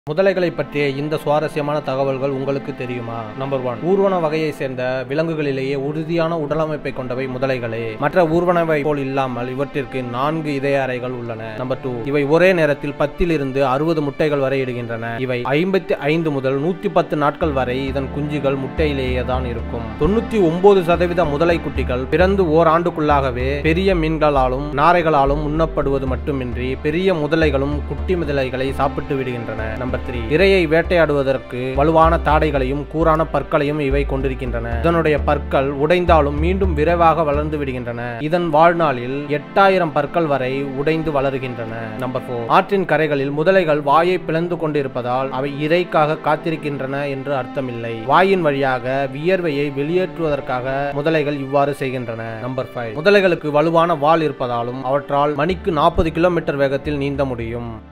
முதலைகளை பற்றிய இந்த சுவாரஸ்யமான தகவல்கள் உங்களுக்கு தெரியுமா நம்பர் ஒன் ஊர்வன வகையை சேர்ந்த விலங்குகளிலேயே உறுதியான உடலமைப்பை கொண்டவை முதலைகளே மற்ற ஊர்வனவை போல் இல்லாமல் இவற்றிற்கு நான்கு இதய அறைகள் உள்ளன நம்பர் டூ இவை ஒரே நேரத்தில் பத்தில் இருந்து அறுபது முட்டைகள் வரை இடுகின்றன இவை ஐம்பத்தி ஐந்து முதல் நூத்தி பத்து நாட்கள் வரை இதன் குஞ்சுகள் முட்டையிலேயே தான் இருக்கும் தொண்ணூத்தி ஒன்பது சதவீத முதலை குட்டிகள் பிறந்து ஓராண்டுக்குள்ளாகவே பெரிய மீன்களாலும் நாரைகளாலும் உண்ணப்படுவது மட்டுமின்றி பெரிய முதலைகளும் குட்டி முதலைகளை சாப்பிட்டு விடுகின்றன நம்பர் த்ரீ இரையை வேட்டையாடுவதற்கு வலுவான தாடைகளையும் கூரான பற்களையும் இவை கொண்டிருக்கின்றன இதனுடைய பற்கள் உடைந்தாலும் மீண்டும் விரைவாக வளர்ந்து விடுகின்றன இதன் வாழ்நாளில் எட்டாயிரம் பற்கள் வரை உடைந்து வளருகின்றன நம்பர் போர் ஆற்றின் கரைகளில் முதலைகள் வாயை பிளந்து கொண்டிருப்பதால் அவை இறைக்காக காத்திருக்கின்றன என்று அர்த்தமில்லை வாயின் வழியாக வியர்வையை வெளியேற்றுவதற்காக முதலைகள் இவ்வாறு செய்கின்றன நம்பர் ஃபைவ் முதலைகளுக்கு வலுவான வால் இருப்பதாலும் அவற்றால் மணிக்கு நாற்பது கிலோமீட்டர் வேகத்தில் நீந்த முடியும்